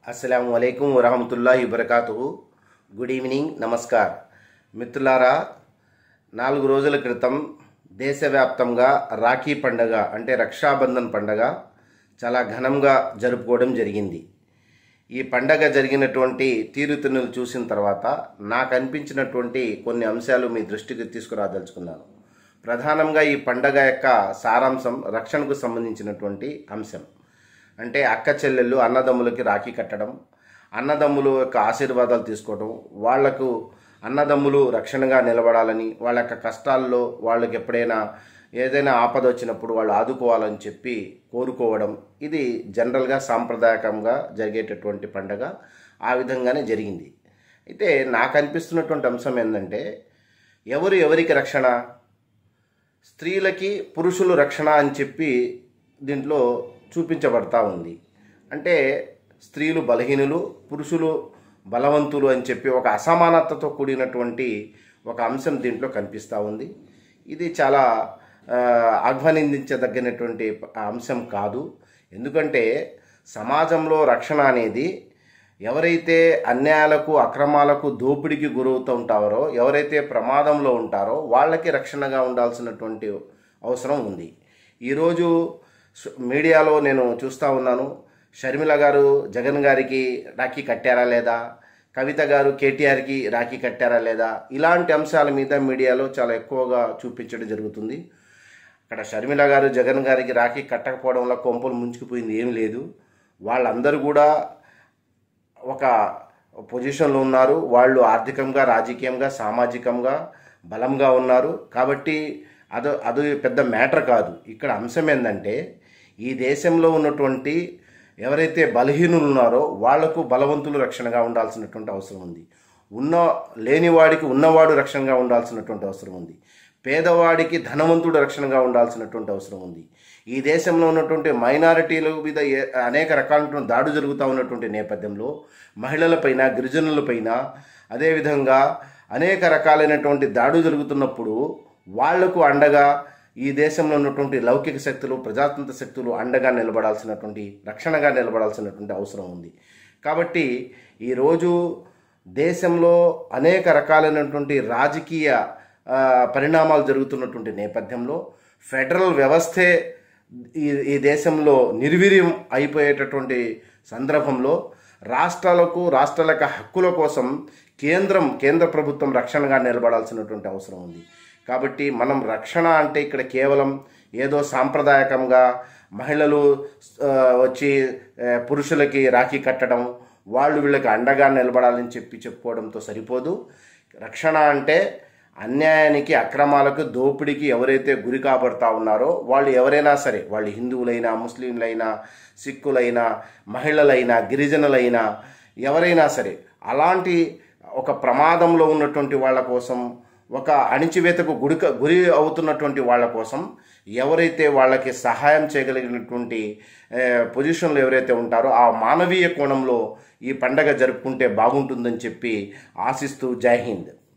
అస్సలం వలైకుం వరహమతుల్లాహి వబర్కాతు గుడ్ ఈవినింగ్ నమస్కార్ మిత్రులారా నాలుగు రోజుల క్రితం దేశవ్యాప్తంగా రాఖీ పండగ అంటే రక్షాబంధన్ పండగ చాలా ఘనంగా జరుపుకోవడం జరిగింది ఈ పండగ జరిగినటువంటి తీరుతెన్నులు చూసిన తర్వాత నాకు అనిపించినటువంటి కొన్ని అంశాలు మీ దృష్టికి తీసుకురాదలుచుకున్నాను ప్రధానంగా ఈ పండగ యొక్క సారాంశం రక్షణకు సంబంధించినటువంటి అంశం అంటే అక్క చెల్లెళ్ళు అన్నదమ్ములకి రాఖీ కట్టడం అన్నదమ్ములు యొక్క ఆశీర్వాదాలు తీసుకోవడం వాళ్లకు అన్నదమ్ములు రక్షణగా నిలబడాలని వాళ్ళ యొక్క కష్టాల్లో వాళ్ళకి ఎప్పుడైనా ఏదైనా ఆపద వచ్చినప్పుడు వాళ్ళు ఆదుకోవాలని చెప్పి కోరుకోవడం ఇది జనరల్గా సాంప్రదాయకంగా జరిగేటటువంటి పండగ ఆ విధంగానే జరిగింది అయితే నాకు అనిపిస్తున్నటువంటి అంశం ఏంటంటే ఎవరు ఎవరికి రక్షణ స్త్రీలకి పురుషులు రక్షణ అని చెప్పి దీంట్లో చూపించబడతా ఉంది అంటే స్త్రీలు బలహీనులు పురుషులు బలవంతులు అని చెప్పి ఒక అసమానతతో కూడినటువంటి ఒక అంశం దీంట్లో కనిపిస్తూ ఉంది ఇది చాలా ఆ, ఆహ్వానించదగినటువంటి అంశం కాదు ఎందుకంటే సమాజంలో రక్షణ అనేది ఎవరైతే అన్యాయాలకు అక్రమాలకు దోపిడీకి గురవుతూ ఉంటారో ఎవరైతే ప్రమాదంలో ఉంటారో వాళ్ళకి రక్షణగా ఉండాల్సినటువంటి అవసరం ఉంది ఈరోజు స- మీడియాలో నేను చూస్తూ ఉన్నాను షర్మిల గారు జగన్ గారికి రాఖీ కట్టారా లేదా కవిత గారు కేటీఆర్కి రాఖీ కట్టారా లేదా ఇలాంటి అంశాల మీద మీడియాలో చాలా ఎక్కువగా చూపించడం జరుగుతుంది అక్కడ షర్మిల గారు జగన్ గారికి రాఖీ కట్టకపోవడంలో కొంపలు ముంచుకుపోయింది ఏం లేదు వాళ్ళందరూ కూడా ఒక పొజిషన్లో ఉన్నారు వాళ్ళు ఆర్థికంగా రాజకీయంగా సామాజికంగా బలంగా ఉన్నారు కాబట్టి అదో అది పెద్ద మ్యాటర్ కాదు ఇక్కడ అంశం ఏంటంటే ఈ దేశంలో ఉన్నటువంటి ఎవరైతే బలహీనులు ఉన్నారో వాళ్లకు బలవంతులు రక్షణగా ఉండాల్సినటువంటి అవసరం ఉంది ఉన్న లేనివాడికి ఉన్నవాడు రక్షణగా ఉండాల్సినటువంటి అవసరం ఉంది పేదవాడికి ధనవంతుడు రక్షణగా ఉండాల్సినటువంటి అవసరం ఉంది ఈ దేశంలో ఉన్నటువంటి మైనారిటీల మీద ఏ- అనేక రకాలైనటువంటి దాడు జరుగుతూ ఉన్నటువంటి నేపథ్యంలో మహిళలపైన గిరిజనులపైన అదేవిధంగా అనేక రకాలైనటువంటి దాడులు జరుగుతున్నప్పుడు వాళ్లకు అండగా ఈ దేశంలో ఉన్నటువంటి లౌకిక శక్తులు ప్రజాతంత్ర శక్తులు అండగా నిలబడాల్సినటువంటి రక్షణగా నిలబడాల్సినటువంటి అవసరం ఉంది కాబట్టి ఈరోజు దేశంలో అనేక రకాలైనటువంటి రాజకీయ ఆ, పరిణామాలు జరుగుతున్నటువంటి నేపథ్యంలో ఫెడరల్ వ్యవస్థే ఈ ఈ దేశంలో నిర్వీర్యం అయిపోయేటటువంటి సందర్భంలో రాష్ట్రాలకు రాష్ట్రాల యొక్క హక్కుల కోసం కేంద్రం కేంద్ర ప్రభుత్వం రక్షణగా నిలబడాల్సినటువంటి అవసరం ఉంది కాబట్టి మనం రక్షణ అంటే ఇక్కడ కేవలం ఏదో సాంప్రదాయకంగా మహిళలు ఆ, వచ్చి ఆ, పురుషులకి రాఖీ కట్టడం వాళ్ళు వీళ్ళకి అండగా నిలబడాలని చెప్పి చెప్పుకోవడంతో సరిపోదు రక్షణ అంటే అన్యాయానికి అక్రమాలకు దోపిడీకి ఎవరైతే గురి కాబడతా ఉన్నారో వాళ్ళు ఎవరైనా సరే వాళ్ళు హిందువులైనా ముస్లింలైనా సిక్కులైనా మహిళలైనా గిరిజనులైనా ఎవరైనా సరే అలాంటి ఒక ప్రమాదంలో ఉన్నటువంటి వాళ్ళ కోసం ఒక అణిచివేతకు గుడిక గురి అవుతున్నటువంటి వాళ్ళ కోసం ఎవరైతే వాళ్ళకి సహాయం చేయగలిగినటువంటి ఏ, పొజిషన్లో ఎవరైతే ఉంటారో ఆ మానవీయ కోణంలో ఈ పండగ జరుపుకుంటే బాగుంటుందని చెప్పి ఆశిస్తూ జై హింద్